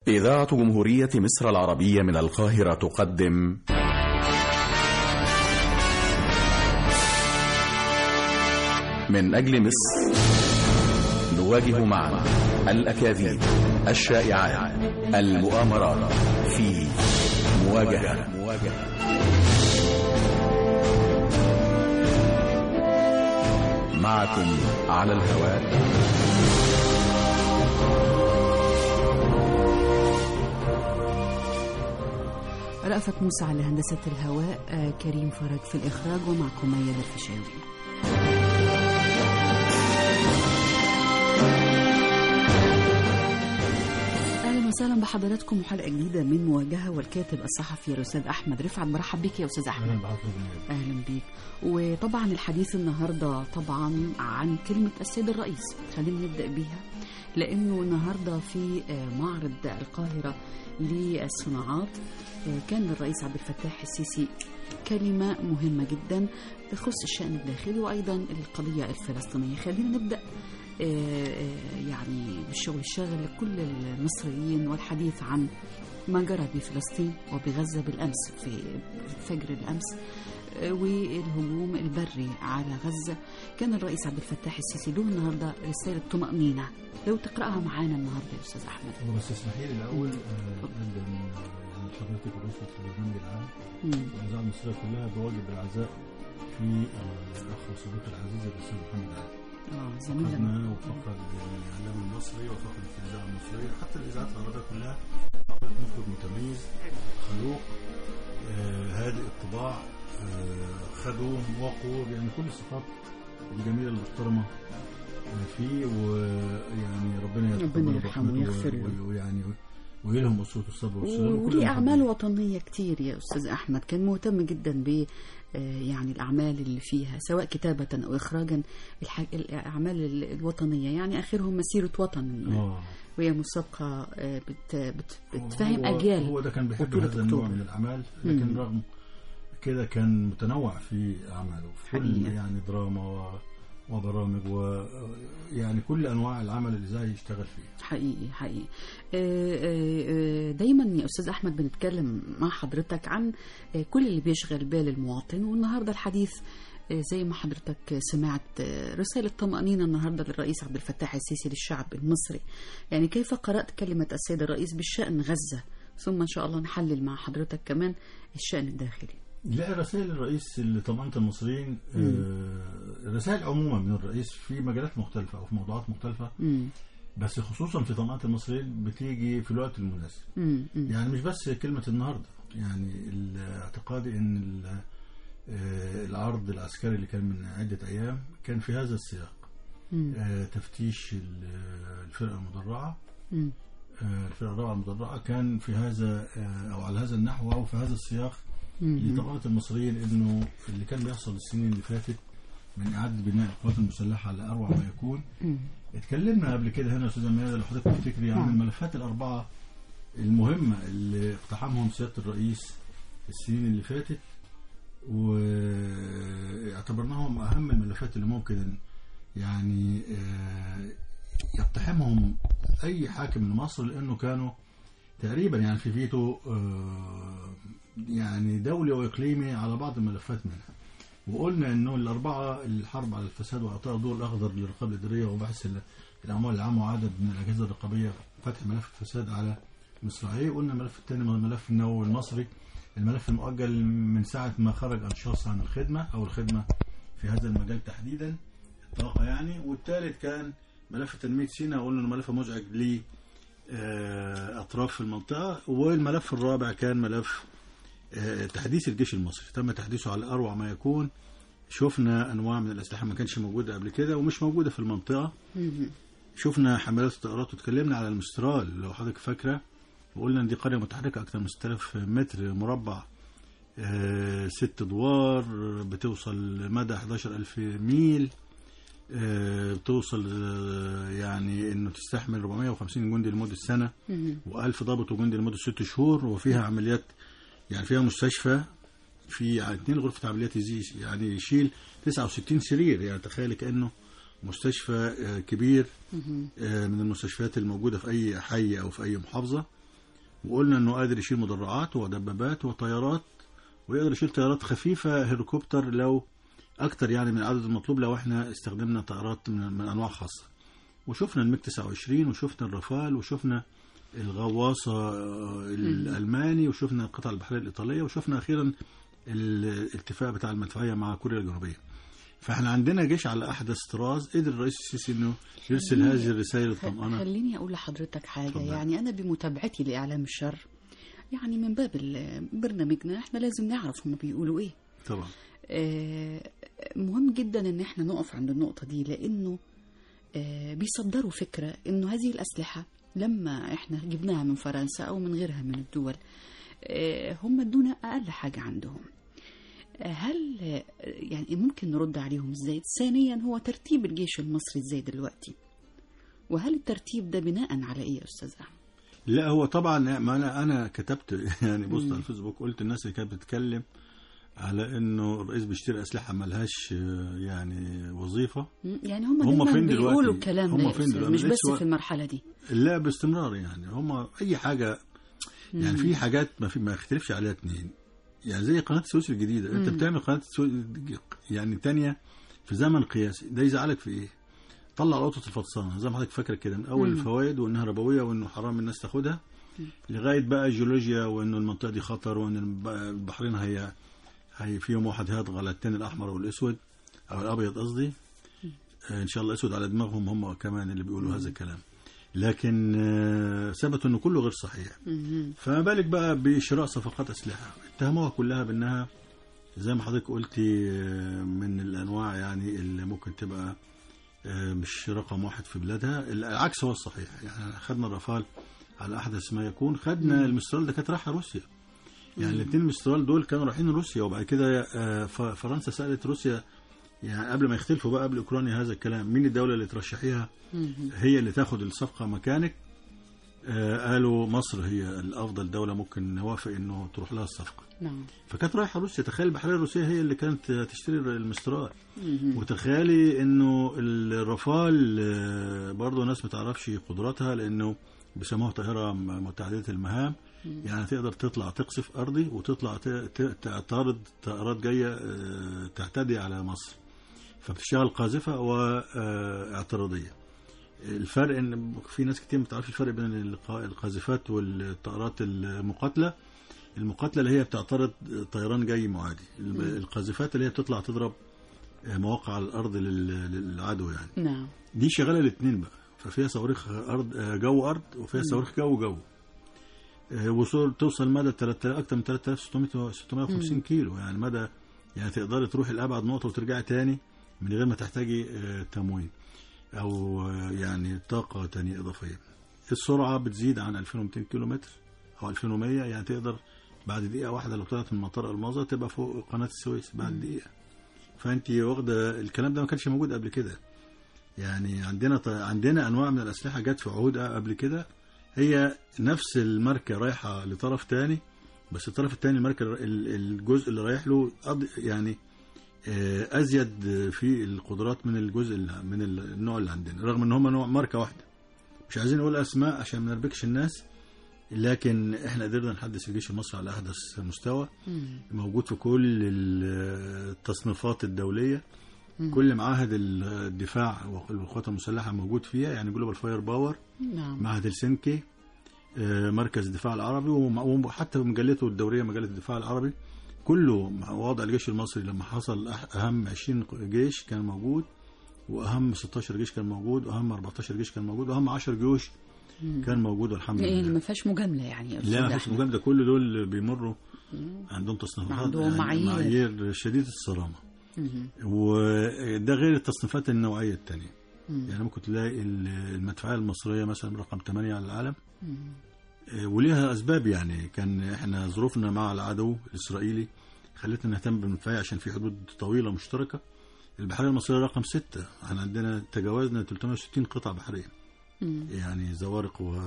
إذاعة جمهورية مصر العربية من القاهرة تقدم من أجل مصر نواجه معا الأكاذيب الشائعات المؤامرات في مواجهة معكم على الهواء رأفت موسى على هندسة الهواء آه، كريم فرج في الإخراج ومعكم ميادة الفيشاوي أهلا وسهلا بحضراتكم وحلقة جديدة من مواجهة والكاتب الصحفي الأستاذ أحمد رفعت برحب بك يا أستاذ أحمد اهلا بعفو بالله أهلا بيك وطبعا الحديث النهاردة طبعا عن كلمة السيد الرئيس خلينا نبدأ بيها لأنه النهاردة في آه، معرض القاهرة للصناعات آه، كان الرئيس عبد الفتاح السيسي كلمة مهمة جدا تخص الشأن الداخلي وأيضا القضية الفلسطينية خلينا نبدأ آه، آه، يعني بالشغل الشاغل لكل المصريين والحديث عن ما جرى بفلسطين وبغزة بالأمس في فجر الأمس آه، والهجوم البري على غزة كان الرئيس عبد الفتاح السيسي له النهاردة رسالة طمأنينة لو تقرأها معانا النهاردة يا أستاذ أحمد هو بس اسمحي لي الاول آه، اقدم آه، يعني حضرتك الرئيس في البرنامج العام مم. والاذاعه المصريه كلها بواجب العزاء في آه، الاخ وصديقي العزيز الاستاذ محمد علي آه زميلنا فقدنا وفقد الاعلام المصري وفقد الاذاعه المصريه حتى الاذاعات العربيه كلها فقدت مخرج متميز خلوق آه، هادئ الطباع آه، خدوم وقور يعني كل الصفات الجميله المحترمه آه، فيه ويعني ربنا ربنا يتقبله يرحمه برحمته ويغفر له. و- ويعني ويلهم اسره الصبر والسلام وكل وليه أعمال المحبين. وطنية كتير يا أستاذ أحمد كان مهتم جدا ب آه، يعني الأعمال اللي فيها سواء كتابة أو إخراجا الح- الأعمال ال- الوطنية يعني آخرهم مسيرة وطن اه وهي مسابقة آه، بت بت بتفهم هو- أجيال هو ده كان بيحب بطولة هذا النوع أكتوبر. من الاعمال لكن مم. رغم كده كان متنوع في اعماله في كل حقيقة. يعني دراما و... وبرامج ويعني كل انواع العمل الاذاعي يشتغل فيه حقيقي حقيقي آه، آه، آه، دايما يا استاذ احمد بنتكلم مع حضرتك عن آه، كل اللي بيشغل بال المواطن والنهارده الحديث آه، زي ما حضرتك سمعت آه، رسالة طمأنينة النهاردة للرئيس عبد الفتاح السيسي للشعب المصري يعني كيف قرأت كلمة السيد الرئيس بالشأن غزة ثم إن شاء الله نحلل مع حضرتك كمان الشأن الداخلي لا رسائل الرئيس اللي طمأنت المصريين آه، رسائل عموما من الرئيس في مجالات مختلفة أو في موضوعات مختلفة مم. بس خصوصا في طمأنة المصريين بتيجي في الوقت المناسب مم. مم. يعني مش بس كلمة النهاردة يعني ال- اعتقادي ان ال- آه، العرض العسكري اللي كان من عدة أيام كان في هذا السياق مم. آه، تفتيش ال- الفرقة المدرعة مم. آه، الفرقة الرابعة المدرعة كان في هذا آه، أو على هذا النحو أو في هذا السياق مم. لطبقة المصريين إنه اللي كان بيحصل السنين اللي فاتت من إعادة بناء القوات المسلحة على أروع ما يكون مم. اتكلمنا قبل كده هنا يا استاذه ميادة لو حضرتك تفتكري عن نعم. الملفات الاربعه المهمه اللي اقتحمهم سياده الرئيس السنين اللي فاتت واعتبرناهم اهم الملفات اللي ممكن يعني آه، يقتحمهم اي حاكم لمصر لانه كانوا تقريبا يعني في فيتو آه، يعني دولي واقليمي على بعض الملفات منها وقلنا انه الاربعه الحرب على الفساد واعطاء الضوء الاخضر للرقابه الاداريه وبحث ال- الاموال العامه وعدد من الاجهزه الرقابيه فتح ملف الفساد على مصراعيه قلنا الملف الثاني ملف النووي المصري الملف المؤجل من ساعه ما خرج انشاص عن الخدمه او الخدمه في هذا المجال تحديدا الطاقه يعني والثالث كان ملف تنميه سيناء قلنا انه ملف مزعج ل آه، اطراف المنطقه والملف الرابع كان ملف آه، تحديث الجيش المصري تم تحديثه على اروع ما يكون شفنا انواع من الاسلحه ما كانش موجوده قبل كده ومش موجوده في المنطقه مم. شفنا حملات الطائرات واتكلمنا على المسترال لو حضرتك فاكره وقلنا ان دي قريه متحركه اكثر من 6000 متر مربع آه، ست ادوار بتوصل مدى 11000 ميل آه، بتوصل آه، يعني انه تستحمل 450 جندي لمده سنه مم. و1000 ضابط وجندي لمده ست شهور وفيها عمليات يعني فيها مستشفى في اثنين غرفة عمليات يزي- يعني يشيل 69 سرير يعني تخيل كأنه مستشفى آه، كبير مم. آه، من المستشفيات الموجودة في أي حي أو في أي محافظة وقلنا انه قادر يشيل مدرعات ودبابات وطيارات ويقدر يشيل طيارات خفيفه هليكوبتر لو اكتر يعني من العدد المطلوب لو احنا استخدمنا طيارات من, من انواع خاصه وشفنا الميج 29 وشفنا الرافال وشفنا الغواصه آه، الالماني وشفنا القطع البحريه الايطاليه وشفنا اخيرا الاتفاق بتاع المدفعيه مع كوريا الجنوبيه فاحنا عندنا جيش على احدث طراز قدر الرئيس السيسي انه يرسل هذه الرسائل الطمأنة خليني اقول لحضرتك حاجه اتفضل. يعني انا بمتابعتي لاعلام الشر يعني من باب ال- برنامجنا احنا لازم نعرف هم بيقولوا ايه طبعا آه، مهم جدا ان احنا نقف عند النقطه دي لانه آه، بيصدروا فكره انه هذه الاسلحه لما احنا جبناها من فرنسا او من غيرها من الدول آه، هم ادونا اقل حاجه عندهم آه، هل آه، يعني ممكن نرد عليهم ازاي ثانيا هو ترتيب الجيش المصري ازاي دلوقتي وهل الترتيب ده بناء على ايه يا استاذ احمد لا هو طبعا ما انا انا كتبت يعني بوست على الفيسبوك قلت الناس اللي كانت بتتكلم على انه الرئيس بيشتري اسلحه ملهاش آه، يعني وظيفه مم، يعني هم, هم دايما فين دلوقتي؟ بيقولوا الكلام هم ده يا فين أستاذ، دلوقتي؟ مش ما بس لقيتش في المرحله دي لا باستمرار يعني هم اي حاجه يعني في حاجات ما في ما يختلفش عليها اتنين يعني زي قناه السويس الجديده انت مم. بتعمل قناه السويس يعني تانية في زمن قياسي ده يزعلك في ايه؟ طلع قطه الفطسانه زي ما حضرتك فاكر كده من اول مم. الفوائد وانها ربويه وانه حرام الناس تاخدها لغايه بقى الجيولوجيا وانه المنطقه دي خطر وان الب- البحرين هي هي فيهم واحد هيطغى على التاني الاحمر والاسود او الابيض قصدي آه، ان شاء الله اسود على دماغهم هم كمان اللي بيقولوا هذا الكلام لكن آه، ثبتوا انه كله غير صحيح مم. فما بالك بقى بشراء صفقات اسلحه اتهموها كلها بانها زي ما حضرتك قلتي آه، من الانواع يعني اللي ممكن تبقى آه، مش رقم واحد في بلادها العكس هو الصحيح يعني خدنا الرافال على احدث ما يكون خدنا المسترال ده كانت رايحه روسيا يعني الاثنين المسترال دول كانوا رايحين روسيا وبعد كده آه، ف- فرنسا سالت روسيا يعني قبل ما يختلفوا بقى قبل اوكرانيا هذا الكلام مين الدوله اللي ترشحيها مم. هي اللي تاخد الصفقه مكانك آه، قالوا مصر هي الافضل دوله ممكن نوافق انه تروح لها الصفقه نعم فكانت رايحه روسيا تخيل البحريه الروسيه هي اللي كانت تشتري المسترال مم. وتخيلي انه الرافال آه، برضه ناس ما تعرفش قدراتها لانه بيسموها طائره م- متعدده المهام يعني تقدر تطلع تقصف ارضي وتطلع ت- ت- تعترض طائرات جايه آه، تعتدي على مصر فبتشتغل قاذفه واعتراضيه الفرق ان في ناس كتير ما تعرفش الفرق بين الق- القاذفات والطائرات المقاتله المقاتله اللي هي بتعترض طيران جاي معادي الب- القاذفات اللي هي بتطلع تضرب مواقع على الارض لل- للعدو يعني نعم دي شغاله الاثنين بقى ففيها صواريخ ارض آه، جو ارض وفيها صواريخ جو جو آه، وصول توصل مدى 3000 اكثر من 3600 650 كيلو يعني مدى يعني تقدري تروحي لابعد نقطه وترجعي تاني من غير ما تحتاجي آه، تموين او آه، يعني طاقه تانية اضافيه السرعه بتزيد عن 2200 كيلو متر او 2100 يعني تقدر بعد دقيقه واحده لو طلعت من مطار الماظه تبقى فوق قناه السويس بعد دقيقه فانت واخده الكلام ده ما كانش موجود قبل كده يعني عندنا ط- عندنا انواع من الاسلحه جت في عهود قبل كده هي نفس الماركه رايحه لطرف تاني بس الطرف التاني الماركه ال- الجزء اللي رايح له أض- يعني آه، ازيد في القدرات من الجزء اللي من ال- النوع اللي عندنا رغم ان هم نوع ماركه واحده مش عايزين نقول اسماء عشان ما نربكش الناس لكن احنا قدرنا نحدث الجيش المصري على احدث مستوى مم. موجود في كل ال- التصنيفات الدوليه مم. كل معاهد الدفاع والقوات المسلحه موجود فيها يعني جلوبال فاير باور نعم معهد هلسنكي آه، مركز الدفاع العربي وم- وحتى مجلته الدوريه مجله الدفاع العربي كله مع وضع الجيش المصري لما حصل أح- اهم 20 جيش كان موجود واهم 16 جيش كان موجود واهم 14 جيش كان موجود واهم 10 جيوش مم. كان موجود والحمد يعني لله ما فيهاش مجامله يعني يا أستاذ لا مفيش أحمد. مجامله كل دول بيمروا مم. عندهم تصنيفات عندهم معايير. معايير شديده الصرامه مم. وده غير التصنيفات النوعيه الثانيه مم. يعني ممكن تلاقي ال- المدفعيه المصريه مثلا رقم 8 على العالم مم. آه، وليها اسباب يعني كان احنا ظروفنا مع العدو الاسرائيلي خلتنا نهتم بالمدفعيه عشان في حدود طويله مشتركه البحريه المصريه رقم ستة احنا عندنا تجاوزنا 360 قطعه بحريه مم. يعني زوارق و...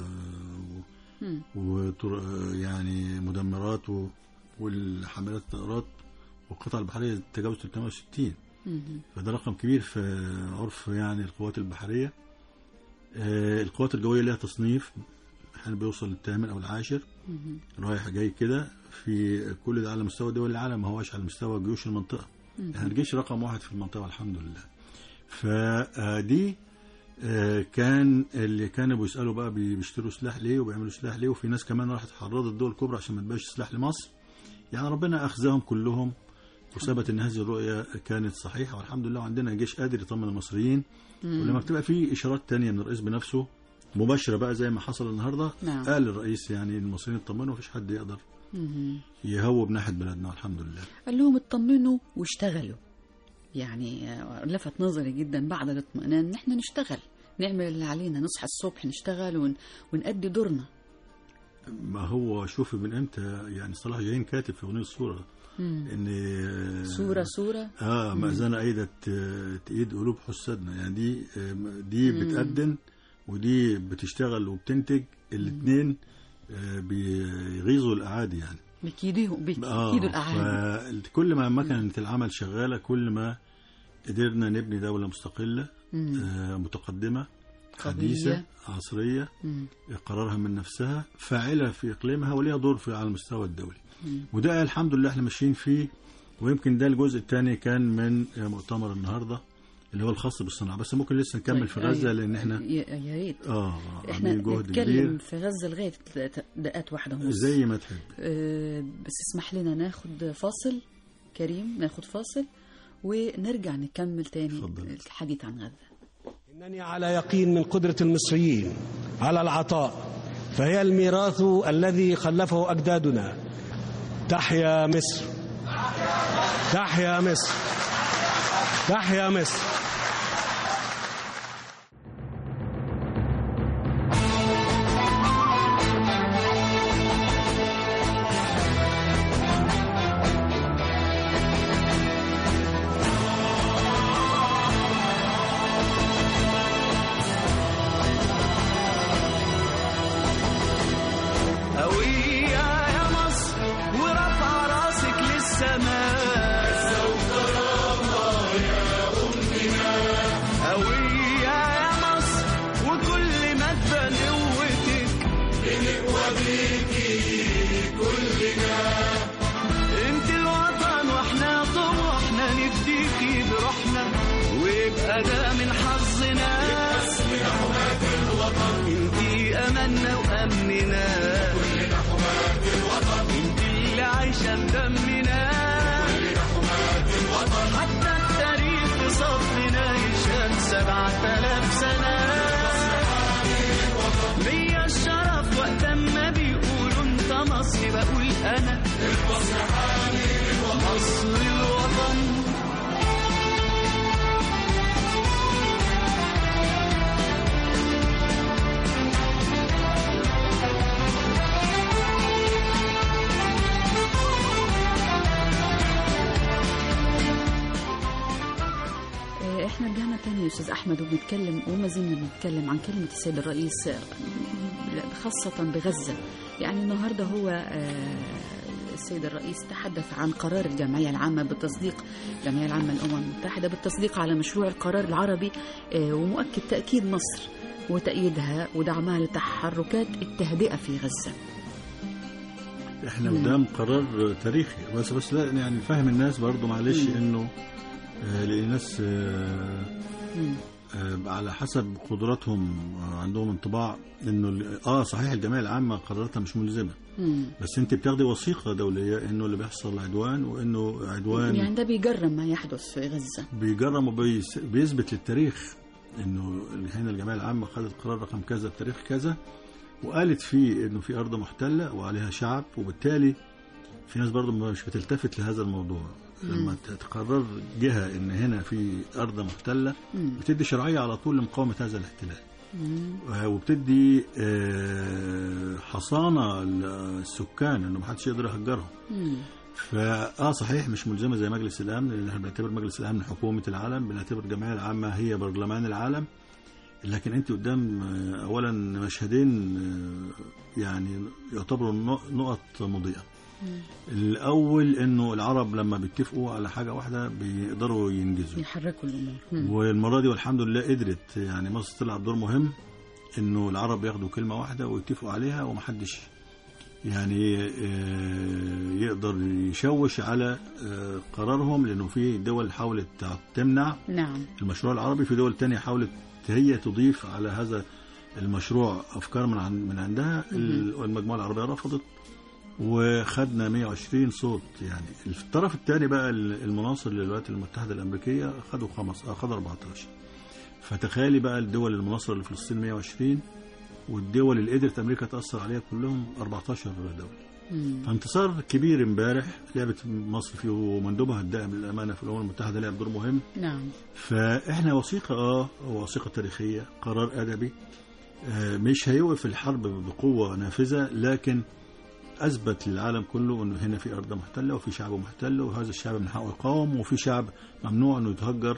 مم. وطر... يعني مدمرات و... والحاملات الطائرات والقطع البحريه تجاوز 360 مم. فده رقم كبير في عرف يعني القوات البحرية آه، القوات الجوية لها تصنيف احيانا بيوصل للثامن او العاشر مهم. رايح جاي كده في كل ده على مستوى دول العالم ما هوش على مستوى جيوش المنطقه احنا الجيش رقم واحد في المنطقه الحمد لله فدي آه، كان اللي كانوا بيسالوا بقى بي- بيشتروا سلاح ليه وبيعملوا سلاح ليه وفي ناس كمان راحت حرضت الدول الكبرى عشان ما تبقاش سلاح لمصر يعني ربنا اخذهم كلهم وثبت ان هذه الرؤيه كانت صحيحه والحمد لله وعندنا جيش قادر يطمن المصريين ولما بتبقى في اشارات تانية من الرئيس بنفسه مباشره بقى زي ما حصل النهارده نعم. قال الرئيس يعني المصريين اطمنوا مفيش حد يقدر مهم. يهوب ناحيه بلدنا والحمد لله قال لهم اطمنوا واشتغلوا يعني آه، لفت نظري جدا بعد الاطمئنان ان احنا نشتغل نعمل اللي علينا نصحى الصبح نشتغل ون... ونأدي دورنا ما هو شوف من امتى يعني صلاح جاهين كاتب في اغنيه الصوره مم. ان صورة صورة اه مأذنة ايدة ت- تأيد قلوب حسادنا يعني دي آه، دي بتأذن ودي بتشتغل وبتنتج الاثنين بيغيظوا الاعادي يعني بكيدهم بكيدوا الأعادي فكل ما ما كانت العمل شغاله كل ما قدرنا نبني دوله مستقله مم. آه، متقدمه قوية. حديثه عصريه مم. قرارها من نفسها فاعله في اقليمها وليها دور في على المستوى الدولي مم. وده الحمد لله احنا ماشيين فيه ويمكن ده الجزء الثاني كان من مؤتمر النهارده اللي هو الخاص بالصناعه بس ممكن لسه نكمل في غزه لان احنا يا يا ريت اه احنا عاملين جهد نتكلم كبير في غزة لغاية دقات واحدة ونص زي ما تحب آه، بس اسمح لنا ناخد فاصل كريم ناخد فاصل ونرجع نكمل تاني اتفضل. الحديث عن غزة إنني على يقين من قدرة المصريين على العطاء فهي الميراث الذي خلفه أجدادنا تحيا مصر تحيا مصر تحيا مصر قوية يا مصر ورفع راسك للسماء قوية يا مصر وكل ما تبان قوتك انت الوطن واحنا طموحنا نفديكي بروحنا ويبقى ده من حظنا انتي املنا وامننا انتي اللي عايشه بدمنا حتى التاريخ في صفنا يشهد سبعة آلاف سنة ليا الشرف وقت ما بيقولوا انت مصري بقول انا مصر الوطن آه، احنا رجعنا تاني يا استاذ احمد وبنتكلم وما زلنا بنتكلم عن كلمه السيد الرئيس آه، خاصه بغزه يعني النهارده هو آه، السيد الرئيس تحدث عن قرار الجمعيه العامه بالتصديق الجمعيه العامه للامم المتحده بالتصديق على مشروع القرار العربي آه، ومؤكد تاكيد مصر وتأييدها ودعمها لتحركات التهدئة في غزة احنا مم. قدام قرار تاريخي بس بس لا يعني نفهم الناس برضو معلش مم. انه آه، لان الناس آه، مم. آه، على حسب قدراتهم آه، عندهم انطباع انه ال- اه صحيح الجمعيه العامه قراراتها مش ملزمه مم. بس انت بتاخدي وثيقه دوليه انه اللي بيحصل عدوان وانه عدوان يعني ده بيجرم ما يحدث في غزة بيجرم وبيثبت للتاريخ انه هنا الجمعيه العامه خدت قرار رقم كذا بتاريخ كذا وقالت فيه انه في ارض محتله وعليها شعب وبالتالي في ناس برضه مش بتلتفت لهذا الموضوع لما تقرر جهه ان هنا في ارض محتله مم. بتدي شرعيه على طول لمقاومه هذا الاحتلال مم. آه، وبتدي آه، حصانه للسكان انه محدش يقدر يهجرهم مم. فاه صحيح مش ملزمه زي مجلس الامن لان احنا بنعتبر مجلس الامن حكومه العالم بنعتبر الجمعيه العامه هي برلمان العالم لكن انت قدام آه، اولا مشهدين آه، يعني يعتبروا نق- نقط مضيئه الاول انه العرب لما بيتفقوا على حاجه واحده بيقدروا ينجزوا يحركوا الأمور مم. والمره دي والحمد لله قدرت يعني مصر تلعب دور مهم انه العرب ياخدوا كلمه واحده ويتفقوا عليها ومحدش يعني آه، يقدر يشوش على آه، قرارهم لانه في دول حاولت تمنع نعم المشروع العربي في دول تانية حاولت هي تضيف على هذا المشروع افكار من عن- من عندها ال- المجموعه العربيه رفضت وخدنا 120 صوت يعني الطرف الثاني بقى ال- المناصر للولايات المتحده الامريكيه خدوا خمس آه، خدوا 14 فتخيلي بقى الدول المناصره لفلسطين 120 والدول اللي قدرت امريكا تاثر عليها كلهم 14 دوله مم. فانتصار كبير امبارح لعبت مصر فيه ومندوبها الدائم للامانه في الامم المتحده لعب دور مهم نعم فاحنا وثيقه اه وثيقه تاريخيه قرار ادبي آه، مش هيوقف الحرب بقوه نافذه لكن اثبت للعالم كله انه هنا في ارض محتله وفي شعب محتل وهذا الشعب من حقه يقاوم وفي شعب ممنوع انه يتهجر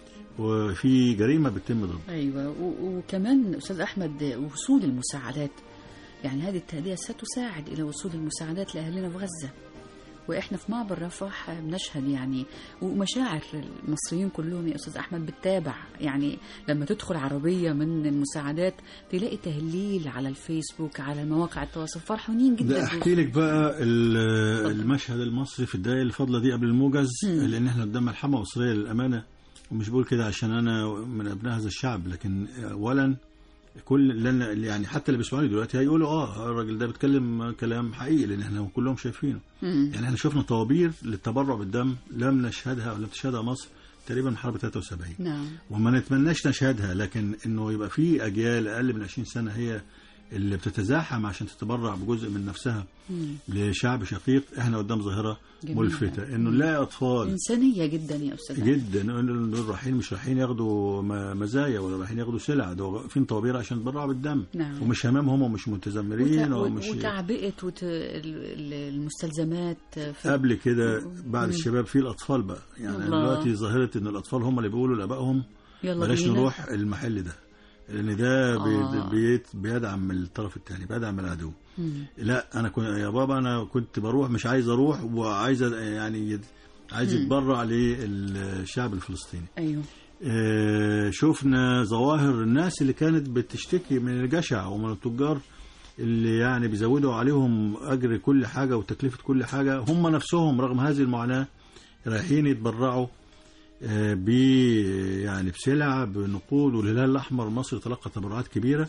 وفي جريمه بتتم ضده ايوه و- وكمان استاذ احمد وصول المساعدات يعني هذه التهدئه ستساعد الى وصول المساعدات لاهلنا في غزه واحنا في معبر رفح بنشهد يعني ومشاعر المصريين كلهم يا استاذ احمد بتتابع يعني لما تدخل عربيه من المساعدات تلاقي تهليل على الفيسبوك على مواقع التواصل فرحانين جدا ده احكي لك بقى ال- المشهد المصري في الدقائق الفاضله دي قبل الموجز لان احنا قدام ملحمه مصريه للامانه ومش بقول كده عشان انا من ابناء هذا الشعب لكن اولا كل لان يعني حتى اللي بيسمعوني دلوقتي هيقولوا اه الراجل ده بيتكلم كلام حقيقي لان احنا كلهم شايفينه مم. يعني احنا شفنا طوابير للتبرع بالدم لم نشهدها ولم تشهدها مصر تقريبا من حرب 73 نعم وما نتمناش نشهدها لكن انه يبقى في اجيال اقل من 20 سنه هي اللي بتتزاحم عشان تتبرع بجزء من نفسها مم. لشعب شقيق احنا قدام ظاهره جميلة. ملفته انه نلاقي اطفال انسانيه جدا يا استاذ أحمد. جدا إنه دول رايحين مش رايحين ياخدوا م- مزايا ولا رايحين ياخدوا سلع ده واقفين طوابير عشان يتبرعوا بالدم نعم. ومش همامهم ومش متذمرين وت- ومش وتعبئه وت... ال- ال- المستلزمات في قبل كده بعد الشباب في الاطفال بقى يعني الله. دلوقتي ظاهره ان الاطفال هم اللي بيقولوا لابائهم يلا بلاش بينا. نروح المحل ده لان ده بي آه. بيت بيدعم الطرف الثاني بيدعم العدو مم. لا انا كنت يا بابا انا كنت بروح مش عايز اروح وعايز أ- يعني يد- عايز يتبرع للشعب الفلسطيني ايوه آه، شفنا ظواهر الناس اللي كانت بتشتكي من الجشع ومن التجار اللي يعني بيزودوا عليهم اجر كل حاجه وتكلفه كل حاجه هم نفسهم رغم هذه المعاناه رايحين يتبرعوا آه، ب يعني بسلع بنقود والهلال الاحمر مصر تلقى تبرعات كبيره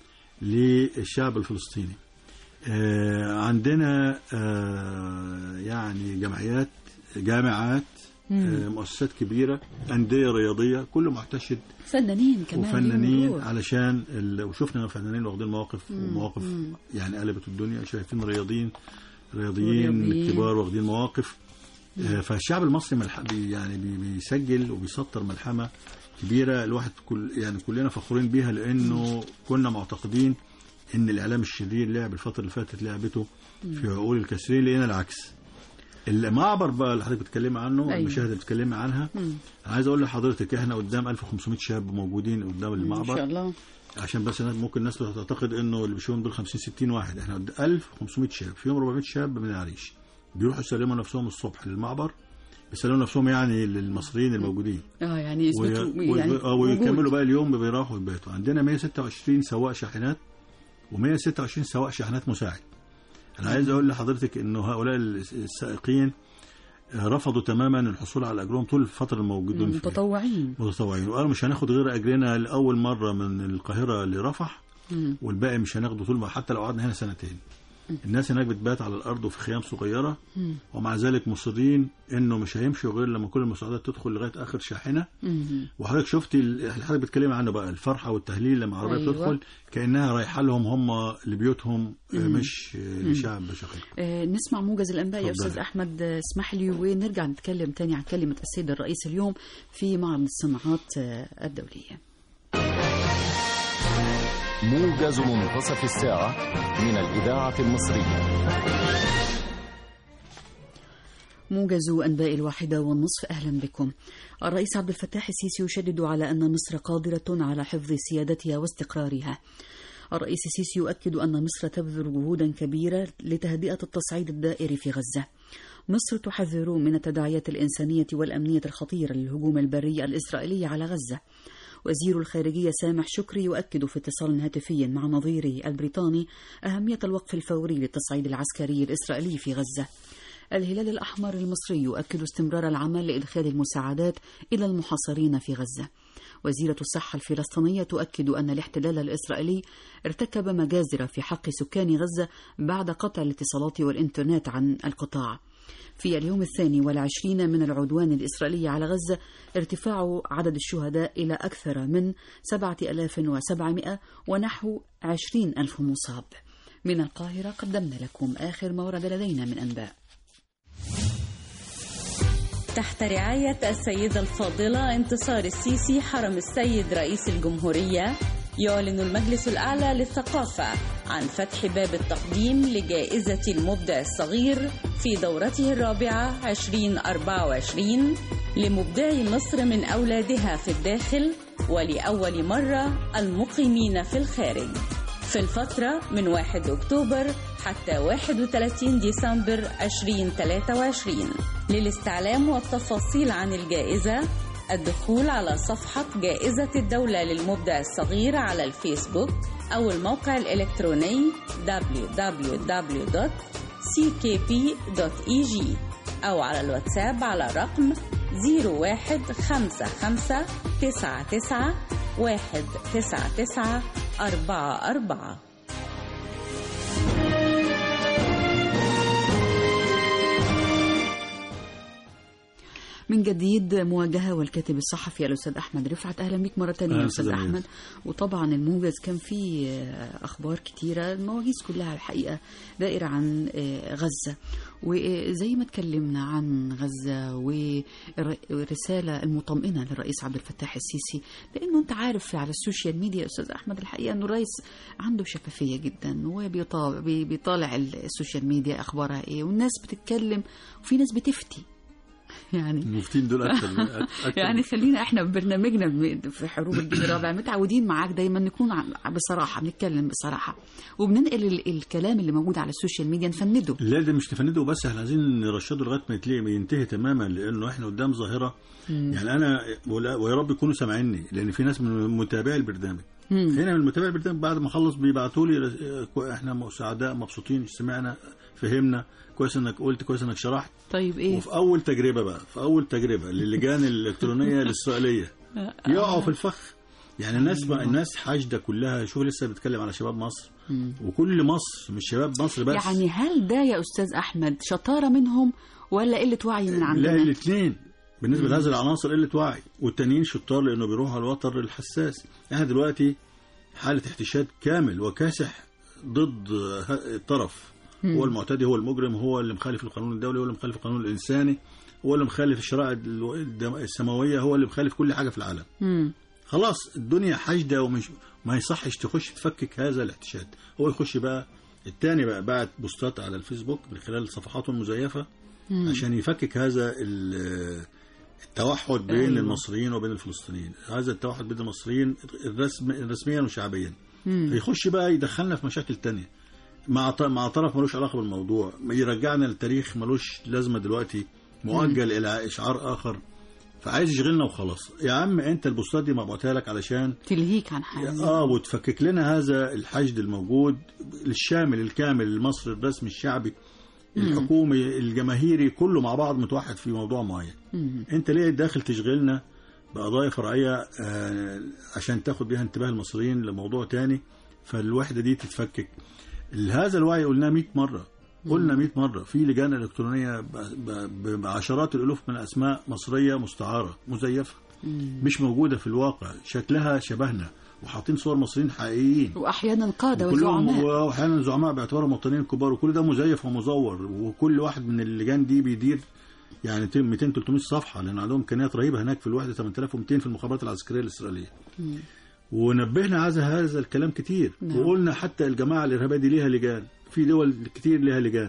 للشعب الفلسطيني آه، عندنا آه، يعني جمعيات جامعات آه، مؤسسات كبيره انديه رياضيه كله محتشد فنانين كمان وفنانين ليهم دور. علشان ال... وشفنا فنانين واخدين مواقف ومواقف يعني قلبت الدنيا شايفين رياضيين رياضيين ورياضيين. كبار واخدين مواقف آه، فالشعب المصري ملح... بي يعني بي... بيسجل وبيسطر ملحمه كبيره الواحد كل يعني كلنا فخورين بيها لانه كنا معتقدين ان الاعلام الشرير لعب الفتره اللي فاتت لعبته في عقول الكثيرين لقينا العكس المعبر بقى اللي حضرتك بتتكلمي عنه أيوة. المشاهد اللي بتتكلمي عنها مم. انا عايز اقول لحضرتك احنا قدام 1500 شاب موجودين قدام ما شاء المعبر الله عشان بس الناس- ممكن الناس تعتقد انه اللي بيشوفون دول 50 60 واحد احنا قد 1500 شاب فيهم 400 شاب من العريش بيروحوا يسلموا نفسهم الصبح للمعبر بيسلموا نفسهم يعني للمصريين الموجودين اه يعني وي- يثبتوا وي- يعني آه، ويكملوا وجود. بقى اليوم بيروحوا يباتوا عندنا 126 سواق شاحنات و126 سواق شاحنات مساعد انا عايز اقول لحضرتك انه هؤلاء السائقين آه، رفضوا تماما الحصول على اجرهم طول الفتره الموجودين فيها متطوعين متطوعين وقالوا مش هناخد غير اجرنا لاول مره من القاهره لرفح مم. والباقي مش هناخده طول ما حتى لو قعدنا هنا سنتين الناس هناك بتبات على الارض وفي خيام صغيره مم. ومع ذلك مصرين انه مش هيمشوا غير لما كل المساعدات تدخل لغايه اخر شاحنه مم. وحضرتك شفتي ال- اللي حضرتك بتتكلمي عنه بقى الفرحه والتهليل لما العربيه أيوة. بتدخل كانها رايحه لهم هم لبيوتهم آه، مش آه، لشعب شقيق آه، نسمع موجز الانباء يا اتفضلي. استاذ احمد آه، اسمح لي ونرجع نتكلم تاني عن كلمه السيد الرئيس اليوم في معرض الصناعات آه، الدوليه موجز منتصف الساعة من الإذاعة المصرية موجز أنباء الواحدة والنصف أهلا بكم الرئيس عبد الفتاح السيسي يشدد على أن مصر قادرة على حفظ سيادتها واستقرارها الرئيس السيسي يؤكد أن مصر تبذل جهودا كبيرة لتهدئة التصعيد الدائري في غزة مصر تحذر من التداعيات الإنسانية والأمنية الخطيرة للهجوم البري الإسرائيلي على غزة وزير الخارجية سامح شكري يؤكد في اتصال هاتفي مع نظيره البريطاني أهمية الوقف الفوري للتصعيد العسكري الإسرائيلي في غزة الهلال الأحمر المصري يؤكد استمرار العمل لإدخال المساعدات إلى المحاصرين في غزة وزيرة الصحة الفلسطينية تؤكد أن الاحتلال الإسرائيلي ارتكب مجازر في حق سكان غزة بعد قطع الاتصالات والإنترنت عن القطاع في اليوم الثاني والعشرين من العدوان الإسرائيلي على غزة ارتفاع عدد الشهداء إلى أكثر من 7700 ونحو 20 ألف مصاب من القاهرة قدمنا لكم آخر ما ورد لدينا من أنباء تحت رعاية السيدة الفاضلة انتصار السيسي حرم السيد رئيس الجمهورية يعلن المجلس الأعلى للثقافة عن فتح باب التقديم لجائزة المبدع الصغير في دورته الرابعة 2024 لمبدعي مصر من أولادها في الداخل ولأول مرة المقيمين في الخارج في الفترة من 1 أكتوبر حتى 31 ديسمبر 2023 للاستعلام والتفاصيل عن الجائزة الدخول على صفحة جائزة الدولة للمبدع الصغير على الفيسبوك أو الموقع الإلكتروني www.ckp.eg أو على الواتساب على رقم 015599 من جديد مواجهة والكاتب الصحفي الأستاذ أحمد رفعت أهلا بك مرة ثانية يا أهلا أستاذ أستاذ أحمد أمير. وطبعا الموجز كان فيه آه، أخبار كتيرة المواجيز كلها الحقيقة دائرة عن آه، غزة وزي ما اتكلمنا عن غزة والرسالة المطمئنة للرئيس عبد الفتاح السيسي لأنه أنت عارف على السوشيال ميديا يا أستاذ أحمد الحقيقة أنه الرئيس عنده شفافية جدا وبيطالع السوشيال ميديا أخبارها إيه والناس بتتكلم وفي ناس بتفتي يعني المفتين دول اكتر أكتر يعني خلينا احنا ببرنامجنا ب- في حروب الجيل الرابع متعودين معاك دايما نكون ع- بصراحه بنتكلم بصراحه وبننقل ال- الكلام اللي موجود على السوشيال ميديا نفنده لا ده مش نفنده بس احنا عايزين نرشده لغايه ما يتلاقي ما ينتهي تماما لانه احنا قدام ظاهره يعني انا ولا- ويا رب يكونوا سامعيني لان في ناس من متابعي البرنامج هنا من متابعي البرنامج بعد ما اخلص بيبعتوا لي رس- كو- احنا سعداء مبسوطين سمعنا فهمنا كويس انك قلت كويس انك شرحت طيب ايه وفي اول تجربه بقى في اول تجربه للجان الالكترونيه الاسرائيليه يقعوا في الفخ يعني الناس بقى الناس حاشده كلها شوف لسه بتكلم على شباب مصر وكل مصر مش شباب مصر بس يعني هل ده يا استاذ احمد شطاره منهم ولا قله وعي من لا عندنا الاثنين بالنسبه لهذه العناصر قله وعي والتانيين شطار لانه بيروحوا على الوتر الحساس احنا دلوقتي حاله احتشاد كامل وكاسح ضد ه- الطرف هو المعتدي هو المجرم هو اللي مخالف القانون الدولي هو اللي مخالف القانون الانساني هو اللي مخالف الشرائع الو- الدم- السماويه هو اللي مخالف كل حاجه في العالم مم. خلاص الدنيا حاشده ومش ما يصحش تخش تفكك هذا الاحتشاد هو يخش بقى التاني بقى بعت بوستات على الفيسبوك من خلال صفحاته المزيفه عشان يفكك هذا ال- التوحد بين أيوة. أيوة. المصريين وبين الفلسطينيين هذا التوحد بين المصريين الرسم رسميا وشعبيا فيخش بقى يدخلنا في مشاكل تانية مع ط- مع طرف ملوش علاقه بالموضوع يرجعنا للتاريخ ملوش لازمه دلوقتي مؤجل الى اشعار اخر فعايز يشغلنا وخلاص يا عم انت البوستات دي مبعوتها لك علشان تلهيك عن حاجه اه وتفكك لنا هذا الحشد الموجود الشامل الكامل المصري الرسمي الشعبي الحكومي الجماهيري كله مع بعض متوحد في موضوع معين انت ليه داخل تشغلنا بقضايا فرعيه آه عشان تاخد بيها انتباه المصريين لموضوع تاني فالوحده دي تتفكك هذا الوعي قلناه 100 مره قلنا 100 مره في لجان الكترونيه ب- ب- بعشرات الالوف من اسماء مصريه مستعاره مزيفه مش موجوده في الواقع شكلها شبهنا وحاطين صور مصريين حقيقيين واحيانا قاده كلهم وزعماء واحيانا زعماء باعتبارهم مواطنين كبار وكل ده مزيف ومزور وكل واحد من اللجان دي بيدير يعني 200 300 صفحه لان عندهم امكانيات رهيبه هناك في الوحده 8200 في المخابرات العسكريه الاسرائيليه ونبهنا على هذا الكلام كتير نعم. وقلنا حتى الجماعه الارهابيه دي ليها لجان في دول كتير ليها لجان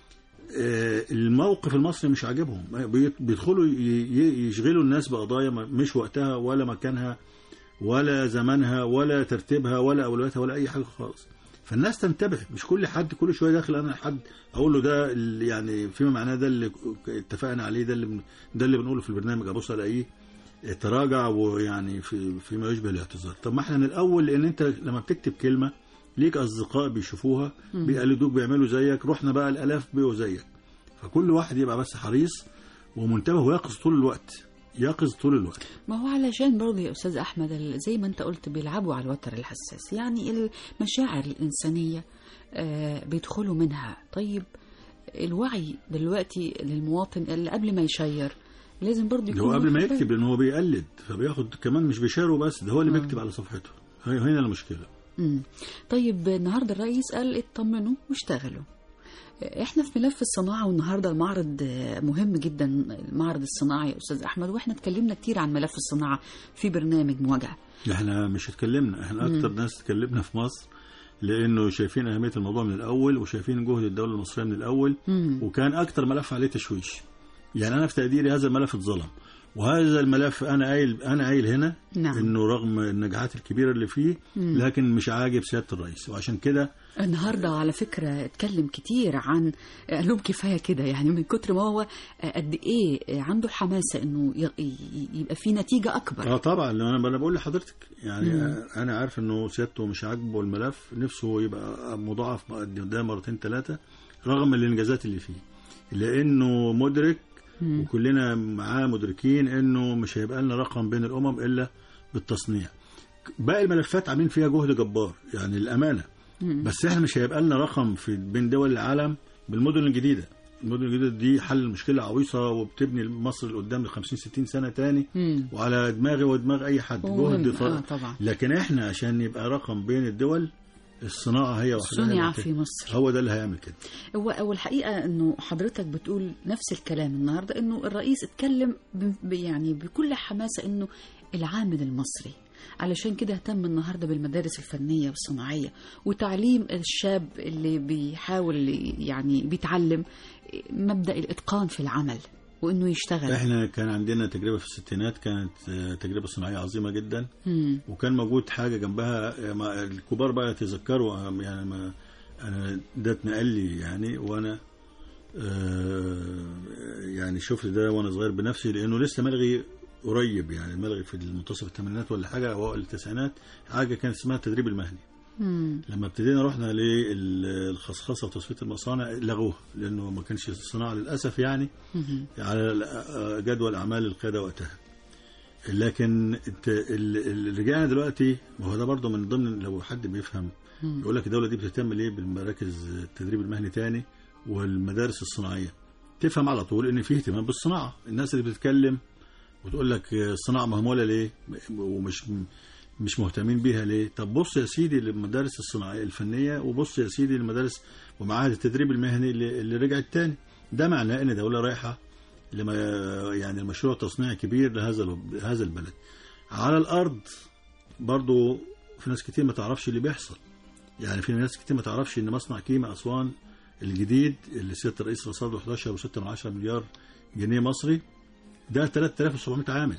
آه، الموقف المصري مش عاجبهم بي- بيدخلوا ي- ي- يشغلوا الناس بقضايا ما- مش وقتها ولا مكانها ولا زمانها ولا ترتيبها ولا اولوياتها ولا اي حاجه خالص فالناس تنتبه مش كل حد كل شويه داخل انا حد اقول له ده اللي يعني فيما معناه ده اللي اتفقنا عليه ده اللي بن- ده اللي بنقوله في البرنامج ابص الاقيه تراجع ويعني في فيما يشبه الاعتذار طب ما احنا من الاول لان انت لما بتكتب كلمه ليك اصدقاء بيشوفوها بيقلدوك بيعملوا زيك رحنا بقى الالاف بقوا زيك فكل واحد يبقى بس حريص ومنتبه ويقظ طول الوقت يقظ طول الوقت ما هو علشان برضه يا استاذ احمد ال- زي ما انت قلت بيلعبوا على الوتر الحساس يعني المشاعر الانسانيه آه، بيدخلوا منها طيب الوعي دلوقتي للمواطن اللي قبل ما يشير لازم برضه ده يكون هو قبل ما واخد يكتب باله. لان هو بيقلد فبياخد كمان مش بيشاره بس ده هو اللي بيكتب على صفحته هي- هنا المشكله مم. طيب النهارده الرئيس قال اطمنوا واشتغلوا احنا في ملف الصناعه والنهارده المعرض آه، مهم جدا المعرض الصناعي يا استاذ احمد واحنا اتكلمنا كتير عن ملف الصناعه في برنامج مواجهه احنا مش اتكلمنا احنا اكتر ناس اتكلمنا في مصر لانه شايفين اهميه الموضوع من الاول وشايفين جهد الدوله المصريه من الاول مم. وكان اكتر ملف عليه تشويش يعني انا في تقديري هذا الملف اتظلم وهذا الملف انا قايل انا قايل هنا نعم. انه رغم النجاحات الكبيره اللي فيه لكن مش عاجب سياده الرئيس وعشان كده النهارده على فكره اتكلم كتير عن قال لهم كفايه كده يعني من كتر ما هو قد ايه عنده حماسه انه ي- ي- يبقى في نتيجه اكبر اه طبعا لأن انا انا بقول لحضرتك يعني انا عارف انه سيادته مش عاجبه الملف نفسه يبقى مضاعف ده مرتين ثلاثه رغم الانجازات اللي فيه لانه مدرك وكلنا معاه مدركين انه مش هيبقى لنا رقم بين الامم الا بالتصنيع باقي الملفات عاملين فيها جهد جبار يعني الامانه بس احنا مش هيبقى لنا رقم في بين دول العالم بالمدن الجديده المدن الجديده دي حل مشكله عويصه وبتبني مصر لقدام ل 50 60 سنه تاني مم. وعلى دماغي ودماغ اي حد ومهم. جهد ف... آه طبعا. لكن احنا عشان يبقى رقم بين الدول الصناعه هي وحدها صنع اللي في هت- مصر هو ده اللي هيعمل كده هو هو الحقيقه انه حضرتك بتقول نفس الكلام النهارده انه الرئيس اتكلم ب- ب- يعني بكل حماسه انه العامل المصري علشان كده اهتم النهارده بالمدارس الفنيه والصناعيه وتعليم الشاب اللي بيحاول يعني بيتعلم مبدا الاتقان في العمل وانه يشتغل احنا كان عندنا تجربه في الستينات كانت آه، تجربه صناعيه عظيمه جدا مم. وكان موجود حاجه جنبها آه، ما- الكبار بقى يتذكروا آه، يعني ما انا ده اتنقل لي يعني وانا آه، يعني شفت ده وانا صغير بنفسي لانه لسه ملغي قريب يعني ملغي في منتصف الثمانينات ولا حاجه او اوائل التسعينات حاجه كانت اسمها التدريب المهني مم. لما ابتدينا رحنا للخصخصه وتصفيه المصانع لغوه لانه ما كانش الصناعه للاسف يعني مم. على جدول اعمال القياده وقتها لكن الت- ال- ال- رجعنا دلوقتي ما هو ده برضه من ضمن لو حد بيفهم يقول لك الدوله دي بتهتم ليه بالمراكز التدريب المهني تاني والمدارس الصناعيه تفهم على طول ان في اهتمام بالصناعه الناس اللي بتتكلم وتقول لك الصناعه مهموله ليه ومش مش مهتمين بيها ليه طب بص يا سيدي للمدارس الصناعيه الفنيه وبص يا سيدي للمدارس ومعاهد التدريب المهني اللي, اللي رجعت تاني ده معناه ان دوله رايحه لما يعني المشروع تصنيعي كبير لهذا ال- هذا البلد على الارض برضو في ناس كتير ما تعرفش اللي بيحصل يعني في ناس كتير ما تعرفش ان مصنع كيما اسوان الجديد اللي سياده الرئيس رصد له 11.6 مليار جنيه مصري ده 3700 عامل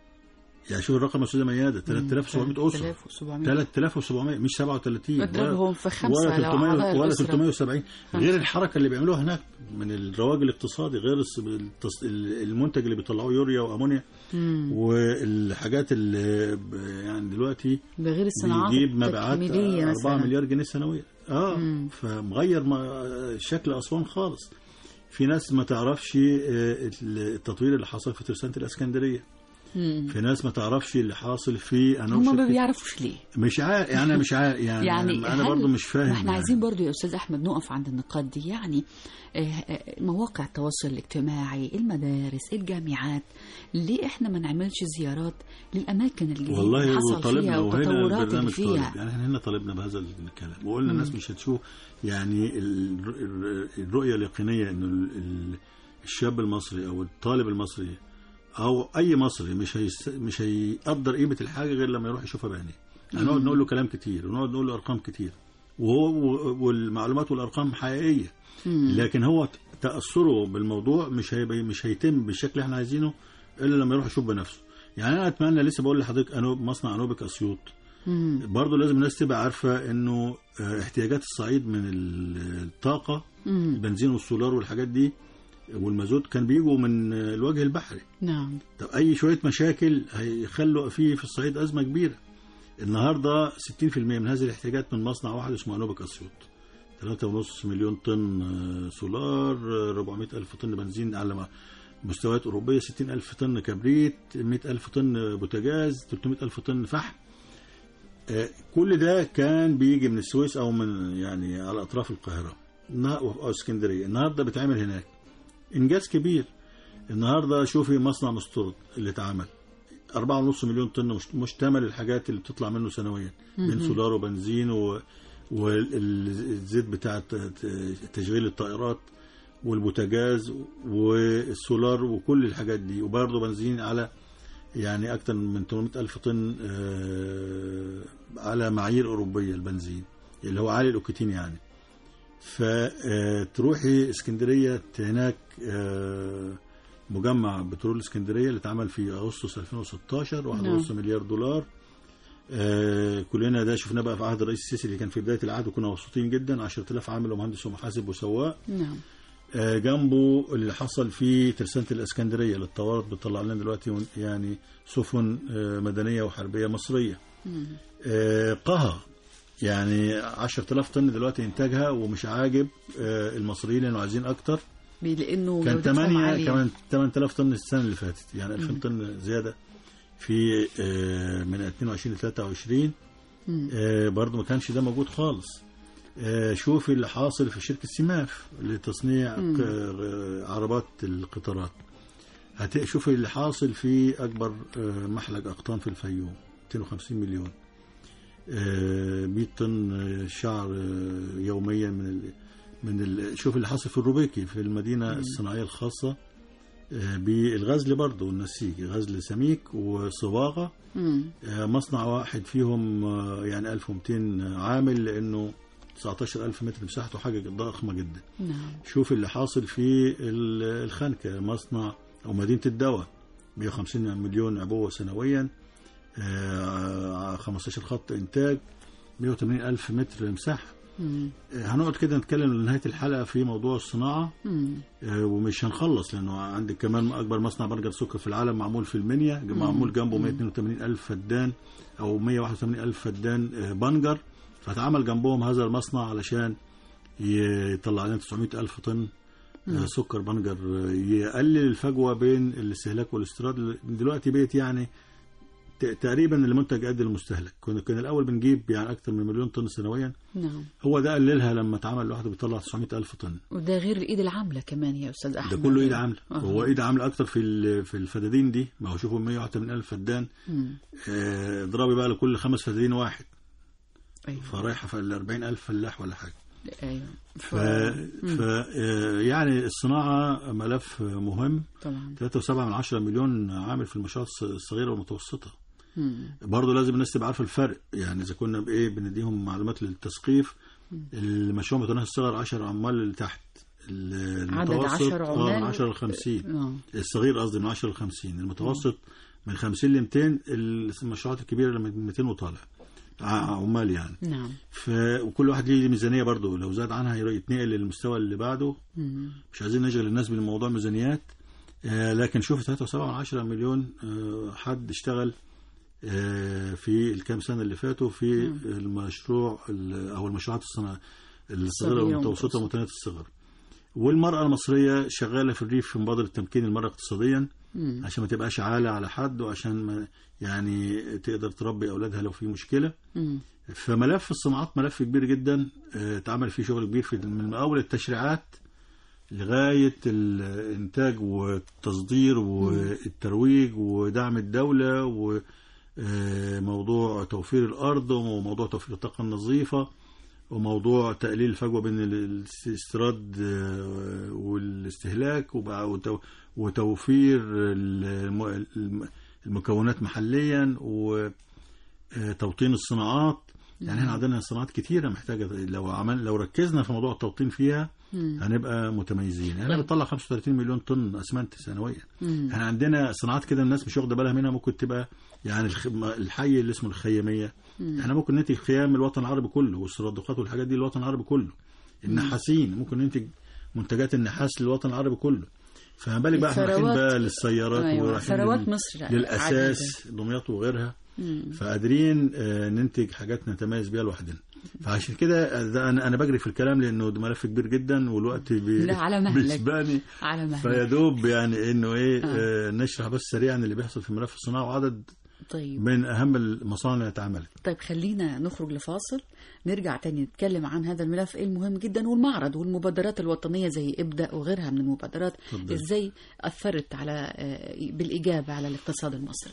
يعني شوف الرقم يا استاذه مياده 3700 اسره 3700 3700 مش 37 اضربهم في خمسة ولا لو 300 أعضاء ولا الأسرة. 370 غير الحركه اللي بيعملوها هناك من الرواج الاقتصادي غير الس- التص- المنتج اللي بيطلعوه يوريا وامونيا مم. والحاجات اللي ب- يعني دلوقتي بغير الصناعات بيجيب مبيعات التكميلية 4 مثلا مليار جنيه سنويا اه مم. فمغير ما شكل اسوان خالص في ناس ما تعرفش آه، التطوير اللي حصل في ترسانة الاسكندريه مم. في ناس ما تعرفش اللي حاصل في انا هم ما وشركة- بيعرفوش ليه مش عارف يعني انا مش عارف يعني, يعني انا هل- برضو مش فاهم ما احنا يعني. عايزين برضو يا استاذ احمد نقف عند النقاط دي يعني آه، آه، مواقع التواصل الاجتماعي المدارس الجامعات ليه احنا ما نعملش زيارات للاماكن اللي والله حصل وطالبنا فيها وهنا والتطورات اللي البرنامج طالب فيها يعني احنا هنا طالبنا بهذا الكلام وقلنا الناس مش هتشوف يعني ال- ال- الرؤيه اليقينيه انه ال- ال- الشاب المصري او الطالب المصري او اي مصري مش هيس مش هيقدر قيمه الحاجه غير لما يروح يشوفها بعينيه هنقعد نقول له كلام كتير ونقعد نقول له ارقام كتير وهو والمعلومات والارقام حقيقيه لكن هو تاثره بالموضوع مش هيبقى مش هيتم بالشكل اللي احنا عايزينه الا لما يروح يشوف بنفسه يعني انا اتمنى لسه بقول لحضرتك انوب مصنع انوبك اسيوط مم. برضه لازم الناس تبقى عارفه انه آه، احتياجات الصعيد من ال- الطاقه مم. البنزين والسولار والحاجات دي والمازوت كان بيجوا من الوجه البحري نعم طب اي شويه مشاكل هيخلوا في في الصعيد ازمه كبيره النهارده 60% من هذه الاحتياجات من مصنع واحد اسمه انوبك اسيوط 3.5 مليون طن آه، سولار آه، 400 ألف طن بنزين على م- مستويات أوروبية 60 ألف طن كبريت 100 ألف طن بوتاجاز 300 ألف طن فحم آه، كل ده كان بيجي من السويس أو من يعني على أطراف القاهرة النها- أو اسكندرية النهارده بيتعمل هناك إنجاز كبير النهارده شوفي مصنع مستورد اللي اتعمل 4.5 مليون طن مش- مشتمل الحاجات اللي بتطلع منه سنويا من سولار وبنزين و والزيت بتاع ت- ت- تشغيل الطائرات والبوتاجاز والسولار وكل الحاجات دي وبرضه بنزين على يعني أكثر من 800 ألف طن آه، على معايير أوروبية البنزين اللي هو عالي الأوكتين يعني فتروحي اسكندرية هناك آه، مجمع بترول اسكندرية اللي اتعمل في أغسطس 2016 نعم. 1.5 مليار دولار آه، كلنا ده شفناه بقى في عهد الرئيس السيسي اللي كان في بداية العهد وكنا مبسوطين جدا 10000 عامل ومهندس ومحاسب وسواق نعم آه، جنبه اللي حصل في ترسانة الإسكندرية اللي اتطورت بتطلع لنا دلوقتي ون- يعني سفن آه، مدنية وحربية مصرية آه، قها يعني 10000 طن دلوقتي إنتاجها ومش عاجب آه، المصريين لأنه عايزين أكتر بي- لانه كان جودتهم 8 عالية. كمان 8000 طن السنة اللي فاتت يعني 2000 طن زيادة في آه، من 22 ل 23 مم. آه، برضه ما كانش ده موجود خالص آه، شوف اللي حاصل في شركة سماف لتصنيع ك- آه، عربات القطارات هتشوف اللي حاصل في أكبر آه، محلق أقطان في الفيوم 250 مليون آه، 100 طن آه، شعر آه، يوميا من ال... من ال... شوف اللي حاصل في الروبيكي في المدينة الصناعية الخاصة آه، بالغزل برضه والنسيج غزل سميك وصباغة مم. آه، مصنع واحد فيهم آه، يعني 1200 عامل لانه 19000 متر مساحته حاجه ضخمه جدا نعم شوف اللي حاصل في ال- الخنكه مصنع او مدينه الدواء 150 مليون عبوه سنويا آه، 15 خط انتاج 180 الف متر مساحه مم. آه، هنقعد كده نتكلم لنهايه الحلقه في موضوع الصناعه مم. آه، ومش هنخلص لانه عندك كمان اكبر مصنع برجر سكر في العالم معمول في المنيا معمول جنبه 182 الف فدان او 181 الف فدان آه، بنجر فاتعمل جنبهم هذا المصنع علشان يطلع لنا 900 الف طن آه، سكر بنجر آه، يقلل الفجوه بين الاستهلاك والاستيراد دلوقتي بقت يعني ت- تقريبا المنتج قد المستهلك كنا كان الاول بنجيب يعني اكثر من مليون طن سنويا نعم هو ده قللها لما اتعمل لوحده بيطلع 900 الف طن وده غير الايد العامله كمان يا استاذ ده احمد كله ايد عامله آه. هو ايد عامله اكتر في ال- في الفدادين دي ما هو شوفوا 181 الف فدان مم. آه، اضربي بقى لكل خمس فدادين واحد ايوه فرايحه في ال 40 الف فلاح ولا حاجه ايوه ف, ف آه، يعني الصناعه ملف مهم طبعا 3.7 من 10 مليون عامل في المشروعات الص- الصغيره والمتوسطه مم. برضه لازم الناس تبقى عارفه الفرق يعني اذا كنا بايه بنديهم معلومات للتثقيف المشروع متناهي الصغر 10 عمال اللي تحت ال- عدد المتوسط 10 اه من عمال 10 ل 50 اه الصغير قصدي من 10 ل 50 المتوسط من 50 ل 200 المشروعات الكبيره من 200 وطالع ع- عمال يعني نعم ف وكل واحد ليه ميزانيه برضه لو زاد عنها ير- يتنقل للمستوى اللي بعده مم. مش عايزين نشغل الناس بالموضوع ميزانيات آه لكن شوف 3.7 من 10 مليون آه حد اشتغل آه في الكام سنه اللي فاتوا في المشروع ال- او المشروعات الصناعيه الصغيره صغيرة والمتوسطه والمتوسطة. ومتناهيه الصغر والمرأة المصرية شغالة في الريف في مبادرة تمكين المرأة اقتصاديا مم. عشان ما تبقاش عالة على حد وعشان ما يعني تقدر تربي أولادها لو في مشكلة مم. فملف الصناعات ملف كبير جدا آه، اتعمل فيه شغل كبير في من أول التشريعات لغاية الإنتاج والتصدير والترويج ودعم الدولة وموضوع توفير الأرض وموضوع توفير الطاقة النظيفة وموضوع تقليل الفجوة بين الاستيراد آه، والاستهلاك وبع- وتو- وتوفير الم- الم- المكونات محليا وتوطين الصناعات يعني احنا عندنا صناعات كتيرة محتاجة لو عمل لو ركزنا في موضوع التوطين فيها مم. هنبقى متميزين احنا طيب. بنطلع 35 مليون طن اسمنت سنويا مم. احنا عندنا صناعات كده الناس مش واخده بالها منها ممكن تبقى يعني الخ- الحي اللي اسمه الخياميه احنا ممكن ننتج خيام الوطن العربي كله والسرادقات والحاجات دي للوطن العربي كله النحاسين ممكن ننتج منتجات النحاس للوطن العربي كله فما بالك بقى احنا رايحين ثروات- بقى للسيارات أيوة، ورايحين ثروات لل- مصر للاساس دمياط وغيرها فقادرين آه، ننتج حاجات نتميز بيها لوحدنا فعشان كده ده انا انا بجري في الكلام لانه ده ملف كبير جدا والوقت بي لا، على مهلك. بيسبقني على مهلك فيا دوب يعني انه ايه آه. نشرح بس سريعا اللي بيحصل في ملف الصناعه وعدد طيب من اهم المصانع اللي اتعملت طيب خلينا نخرج لفاصل نرجع تاني نتكلم عن هذا الملف ايه المهم جدا والمعرض والمبادرات الوطنية زي ابدأ وغيرها من المبادرات اتفضل. ازاي أثرت على آه، بالإيجاب على الاقتصاد المصري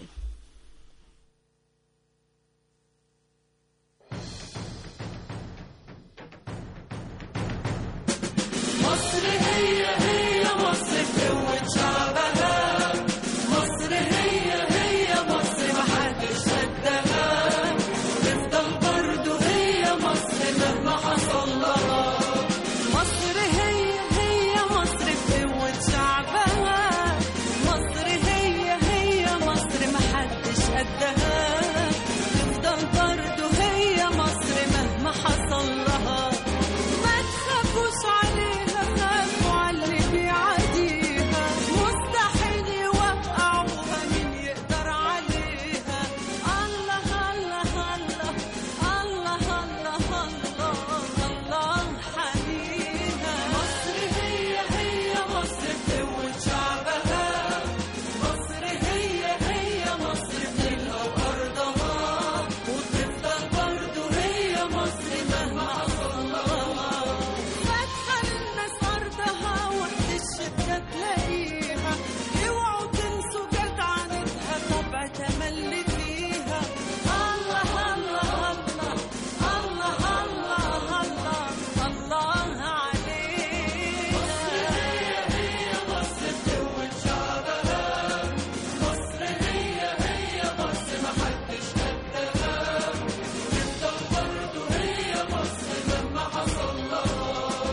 مصر هي هي مصر بقوة شعبها مصر هي هي مصر محدش قدها تفضل برضه هي مصر مهما حصل لها مصر هي هي مصر بقوة شعبها مصر هي هي مصر محدش قدها تفضل برضه هي مصر مهما حصل لها ما تخافوش عليها خافوا على اللي بيعاديها مستحيل يوقعوها مين يقدر عليها الله الله الله الله الله الله الله حنيها مصر هي هي مصر بقوة شعبها مصر هي هي مصر بليلها وأرضها وتفضل برضه هي مصر مهما حصل لها فاتحة للناس أرضها وقت الشدة تلاقيها اوعوا تنسوا جدعنتها طبع تملي فيها الله الله الله الله الله الله الله علينا مصر هي هي مصر بقوة شعبها مصر هي هي مصر محدش قدها تفضل برضه هي مصر مهما حصل لها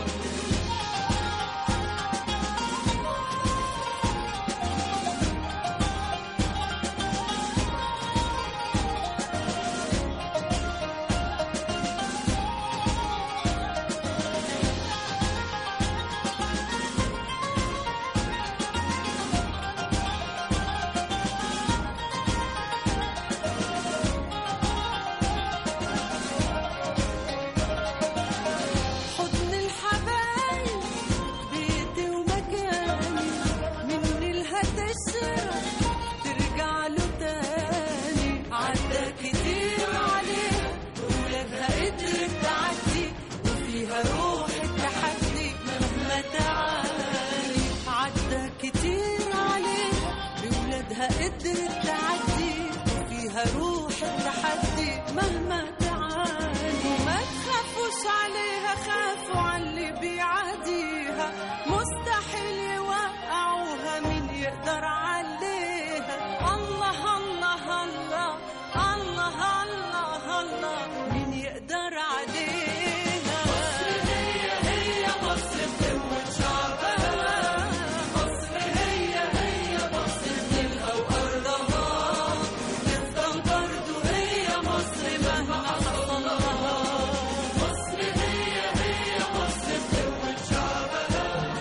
حضن الحبايب بيتي ومكاني من الهتشرة ترجع له تاني عدى كتير عليها ولادها قدرت تعدي وفيها روح التحدي مهما تعاني عدى كتير عليها بولادها قدرت تعدي وفيها روح التحدي مهما تعاني ما تخافوش عليها خافوا على اللي بيعاديها مستحيل يوقعوها مين يقدر عليها الله الله الله الله الله الله مين يقدر عليها مصر هي هي مصر بقوة شعبها مصر هي هي مصر بليلها وأرضها تفضل برضه هي مصر مهما حصل لها مصر هي هي مصر بقوة شعبها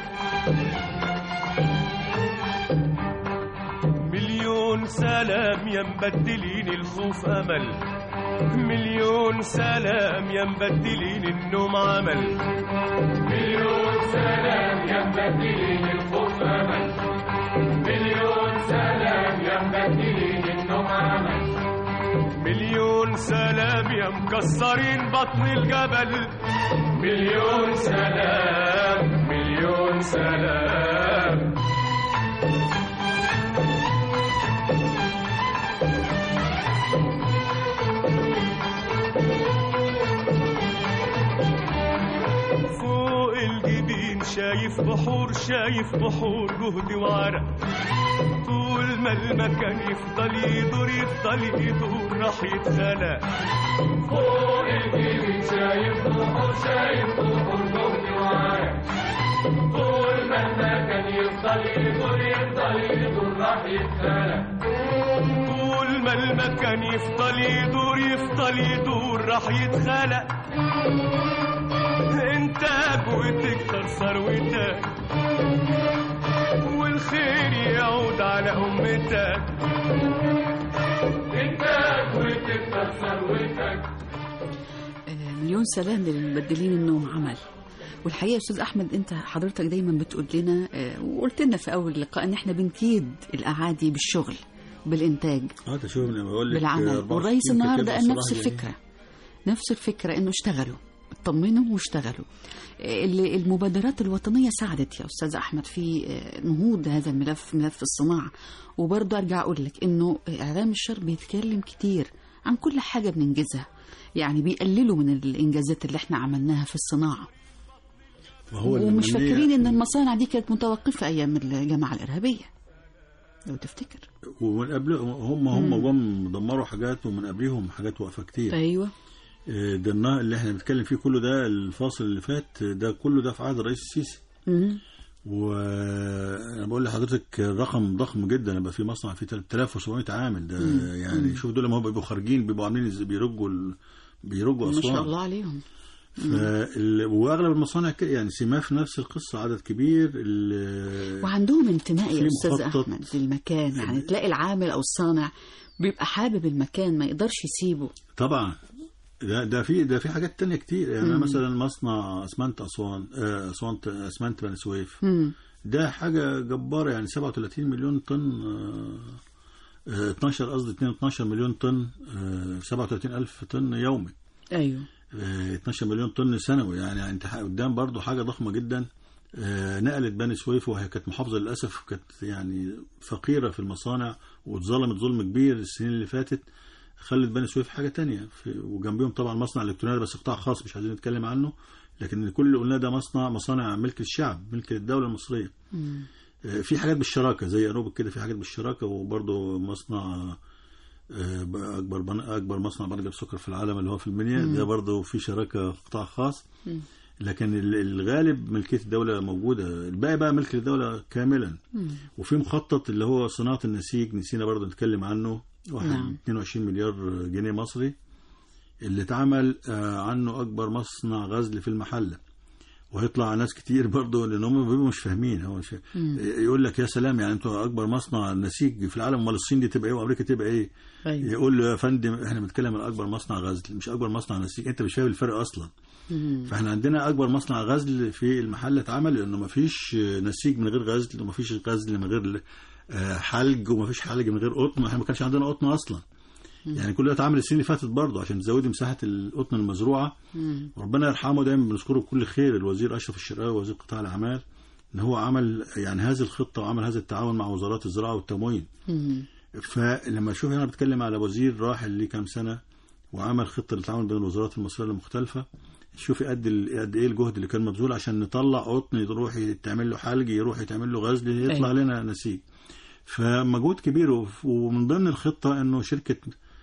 مليون سلام يا مبدلين الخوف امل مليون سلام يا مبدلين النوم عمل مليون سلام يا مبدلين الخوف امل مليون سلام يا مبدلين النوم عمل مليون سلام يا مكسرين بطن الجبل مليون سلام مليون سلام فوق الجبين شايف بحور شايف بحور جهد وعرق طول ما المكان يفضل يدور يفضل يدور راح يتخلق فوق الجبين شايف بحور شايف بحور جهد وعرق طول ما المكان يفضل يدور يفضل يدور راح يتخلق طول ما المكان يفضل يدور يفضل يدور راح يتخلق انتاج وتكتر ثروتك والخير يعود على أمتك إنتاج وتكتر ثروتك آه، مليون سلام للمبدلين النوم عمل والحقيقه يا استاذ احمد انت حضرتك دايما بتقول لنا آه، وقلت لنا في اول لقاء ان احنا بنكيد الاعادي بالشغل بالانتاج اه ده شوف انا بقول لك بالعمل 64 والرئيس كده النهارده قال صلاح نفس جاي. الفكره نفس الفكره انه اشتغلوا اطمنوا واشتغلوا ال- المبادرات الوطنيه ساعدت يا استاذ احمد في آه، نهوض هذا الملف ملف الصناعه وبرضه ارجع اقول لك انه اعلام الشر بيتكلم كتير عن كل حاجه بننجزها يعني بيقللوا من الانجازات اللي احنا عملناها في الصناعه ما هو ومش الأمنية- فاكرين ان المصانع دي كانت متوقفه ايام الجماعه الارهابيه لو تفتكر ومن قبل هم هم جم دمروا حاجات ومن قبلهم حاجات واقفه كتير ايوه آه، ده النا- اللي احنا بنتكلم فيه كله ده الفاصل اللي فات ده كله ده في عهد الرئيس السيسي مم. وانا بقول لحضرتك رقم ضخم جدا يبقى في مصنع فيه 3700 عامل ده يعني شوف دول لما هم بيبقوا خارجين بيبقوا عاملين ازاي بيرجوا ال... بيرجوا ما اسوان شاء الله عليهم فال... واغلب المصانع كده يعني سماف نفس القصه عدد كبير ال... وعندهم انتماء يا في استاذ مخطط. احمد للمكان يعني تلاقي العامل او الصانع بيبقى حابب المكان ما يقدرش يسيبه طبعا ده ده في ده في حاجات تانية كتير يعني أنا مثلا مصنع اسمنت اسوان آه، اسوان اسمنت بني سويف مم. ده حاجه جباره يعني 37 مليون طن آه، آه، 12 قصدي 2 12 مليون طن آه، 37 الف طن يومي ايوه آه، 12 مليون طن سنوي يعني انت ح- قدام برضو حاجه ضخمه جدا آه، نقلت بني سويف وهي كانت محافظه للاسف كانت يعني فقيره في المصانع واتظلمت ظلم كبير السنين اللي فاتت خلت بني سويف حاجه تانية في وجنبيهم طبعا مصنع الكتروني بس قطاع خاص مش عايزين نتكلم عنه لكن كل اللي قلناه ده مصنع مصانع ملك الشعب ملك الدوله المصريه آه، في حاجات بالشراكه زي انوبك كده في حاجات بالشراكه وبرضه مصنع آه، اكبر بن... اكبر مصنع بنجر سكر في العالم اللي هو في المنيا ده برضه في شراكه قطاع خاص لكن ال- الغالب ملكيه الدوله موجوده الباقي بقى ملك الدوله كاملا وفي مخطط اللي هو صناعه النسيج نسينا برضه نتكلم عنه واحد نعم. 22 مليار جنيه مصري اللي اتعمل آه، عنه اكبر مصنع غزل في المحله وهيطلع ناس كتير برضه لان هم بيبقوا مش فاهمين هو مش يقول لك يا سلام يعني انتوا اكبر مصنع نسيج في العالم امال الصين دي تبقى ايه وامريكا تبقى ايه ايوه يقول له يا فندم احنا بنتكلم عن اكبر مصنع غزل مش اكبر مصنع نسيج انت مش فاهم الفرق اصلا فاحنا عندنا اكبر مصنع غزل في المحل اتعمل لانه ما فيش نسيج من غير غزل وما فيش غزل من غير آه، حلج وما فيش حلج من غير قطن احنا ما كانش عندنا قطن اصلا يعني كل ده اتعمل السنين اللي فاتت برضه عشان تزودي مساحه القطن المزروعه وربنا يرحمه دايما بنذكره بكل خير الوزير اشرف الشرقاوي وزير قطاع الاعمال ان هو عمل يعني هذه الخطه وعمل هذا التعاون مع وزارات الزراعه والتموين مم. فلما اشوف انا بتكلم على وزير راحل ليه كام سنه وعمل خطه للتعاون بين الوزارات المصريه المختلفه شوفي قد ال- قد ايه الجهد اللي كان مبذول عشان نطلع قطن يروح يتعمل له حلج يروح يتعمل له غزل يطلع أيوة. لنا نسيج فمجهود كبير وف- ومن ضمن الخطه انه شركه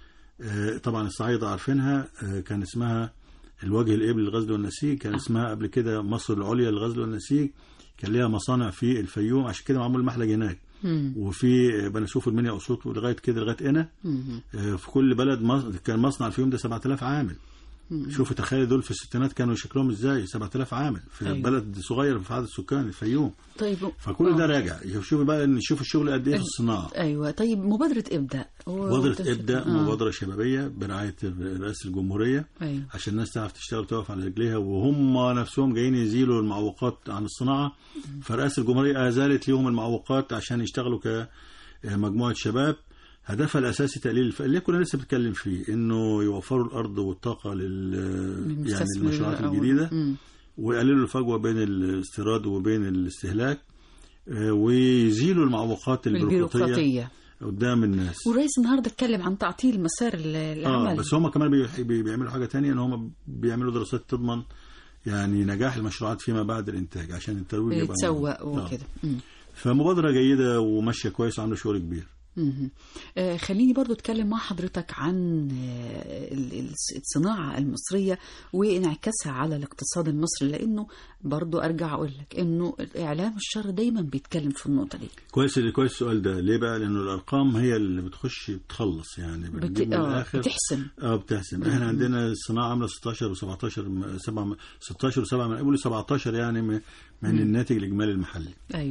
آه، طبعا الصعايده عارفينها آه، كان اسمها الوجه الابل للغزل والنسيج كان اسمها قبل كده مصر العليا للغزل والنسيج كان ليها مصانع في الفيوم عشان كده معمول محلج هناك مم. وفي بني سويف والمنيا اسيوط ولغايه كده لغايه هنا مم. آه، في كل بلد مص- كان مصنع الفيوم ده 7000 عامل شوفوا تخيل دول في الستينات كانوا شكلهم ازاي 7000 عامل في أيوة. أيوة. بلد صغير في عدد السكان الفيوم طيب فكل ده آه. راجع شوفوا بقى ان نشوف الشغل قد ايه في الصناعه ايوه طيب مبادره ابدا هو- مبادرة ابدأ آه. مبادرة شبابية برعاية رئاسة الجمهورية ايوه عشان الناس تعرف تشتغل وتقف على رجليها وهم نفسهم جايين يزيلوا المعوقات عن الصناعة فرئاسة الجمهورية أزالت لهم المعوقات عشان يشتغلوا كمجموعة شباب هدفها الأساسي تقليل الف... اللي كنا لسه بنتكلم فيه إنه يوفروا الأرض والطاقة لل يعني المستثمر المشروعات الأول. الجديدة مم. ويقللوا الفجوة بين الاستيراد وبين الاستهلاك آه، ويزيلوا المعوقات البيروقراطية البيروقراطيه قدام الناس والرئيس النهارده اتكلم عن تعطيل مسار ال- العمل اه بس هم كمان بي- بي- بيعملوا حاجه تانية ان هم بيعملوا دراسات تضمن يعني نجاح المشروعات فيما بعد الانتاج عشان الترويج يبقى يتسوق موجود. وكده آه. مم. فمبادره جيده وماشيه كويس وعامله شغل كبير مهم. آه، خليني برضو اتكلم مع حضرتك عن آه، ال- ال- الصناعة المصرية وانعكاسها على الاقتصاد المصري لانه برضو ارجع اقول لك انه اعلام الشر دايما بيتكلم في النقطة دي كويس كويس السؤال ده ليه بقى لانه الارقام هي اللي بتخش بتخلص يعني بت... بتجيب من آه الاخر بتحسن اه بتحسن احنا عندنا الصناعه عامله 16 و17 7 16 و7 من قبل 17 يعني من من الناتج الاجمالي المحلي ايوه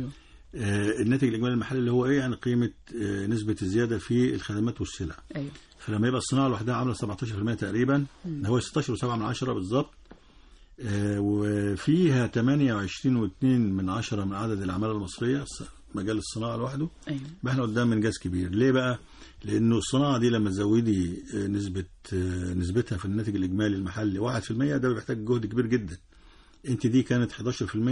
آه، الناتج الاجمالي المحلي اللي هو ايه يعني قيمه آه، نسبه الزياده في الخدمات والسلع ايوه فلما يبقى الصناعه لوحدها عامله 17% تقريبا هو 16.7 من عشرة بالظبط آه، وفيها 28.2 من عشرة من عدد العماله المصريه الص- مجال الصناعه لوحده ايوه يبقى احنا قدام انجاز كبير ليه بقى لانه الصناعه دي لما تزودي آه، نسبه آه، نسبتها في الناتج الاجمالي المحلي 1% ده بيحتاج جهد كبير جدا انت دي كانت 11%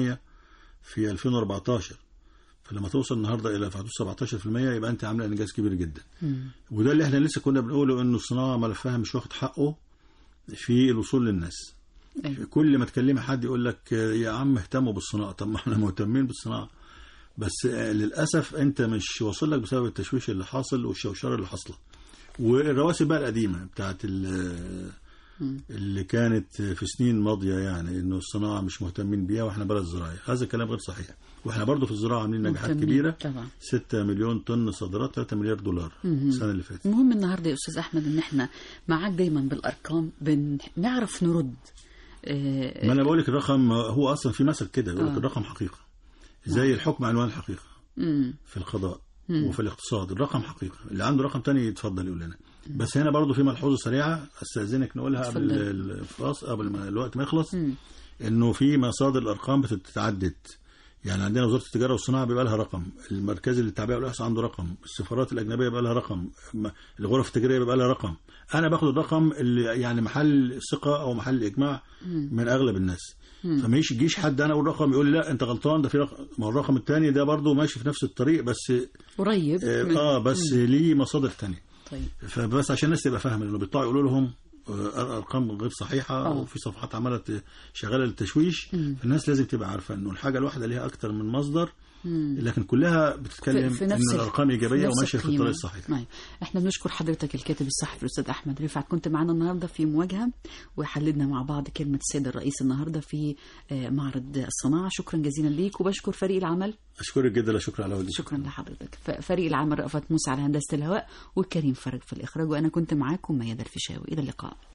في 2014 فلما توصل النهارده الى في حدود 17% يبقى انت عامله انجاز كبير جدا وده اللي احنا لسه كنا بنقوله انه الصناعه ملفها مش واخد حقه في الوصول للناس ايوه كل ما تكلمي حد يقول لك آه، يا عم اهتموا بالصناعه طب ما احنا مهتمين بالصناعه بس آه، للاسف انت مش واصل لك بسبب التشويش اللي حاصل والشوشره اللي حاصله والرواسب بقى القديمه بتاعت ال- اللي كانت في سنين ماضيه يعني انه الصناعه مش مهتمين بيها واحنا بلد زراعي هذا كلام غير صحيح واحنا برضو في الزراعه عاملين نجاحات مهتمين كبيره طبعا 6 مليون طن صادرات 3 مليار دولار السنه اللي فاتت المهم النهارده يا استاذ احمد ان احنا معاك دايما بالارقام بنعرف نرد آه، ما انا بقول لك الرقم هو اصلا في مثل كده يقول لك آه. الرقم حقيقه زي الحكم عنوان الحقيقه مم. في القضاء وفي الاقتصاد الرقم حقيقه اللي عنده رقم تاني يتفضل يقول لنا بس هنا برضو في ملحوظه سريعه استاذنك نقولها قبل اتفضل. الفاص قبل ما الوقت ما يخلص انه في مصادر الارقام بتتعدد يعني عندنا وزاره التجاره والصناعه بيبقى لها رقم المركز للتعبئه والاحصاء عنده رقم السفارات الاجنبيه بيبقى لها رقم م- الغرف التجاريه بيبقى لها رقم انا باخد الرقم اللي يعني محل ثقه او محل اجماع من اغلب الناس فما يجيش يجيش حد انا اقول رقم يقول لي لا انت غلطان ده في رقم ما هو الرقم الثاني ده برضه ماشي في نفس الطريق بس قريب من- اه بس ليه مصادر تانية طيب فبس عشان الناس تبقى فاهمه لانه بيطلعوا يقولوا لهم آه، ارقام غير صحيحه آه. وفي صفحات عماله ت- شغاله للتشويش الناس لازم تبقى عارفه انه الحاجه الواحده ليها اكتر من مصدر لكن كلها بتتكلم في ان نفس ال- الارقام ايجابيه نفس وماشيه في القيمة. الطريق الصحيح طيب. احنا بنشكر حضرتك الكاتب الصحفي الاستاذ احمد رفعت كنت معانا النهارده في مواجهه وحللنا مع بعض كلمه السيد الرئيس النهارده في آه، معرض الصناعه شكرا جزيلا ليك وبشكر فريق العمل اشكرك جدا لا شكرا على وجهك شكرا لحضرتك ف- فريق العمل رأفت موسى على هندسه الهواء وكريم فرج في الاخراج وانا كنت معاكم ميادة الفيشاوي الى اللقاء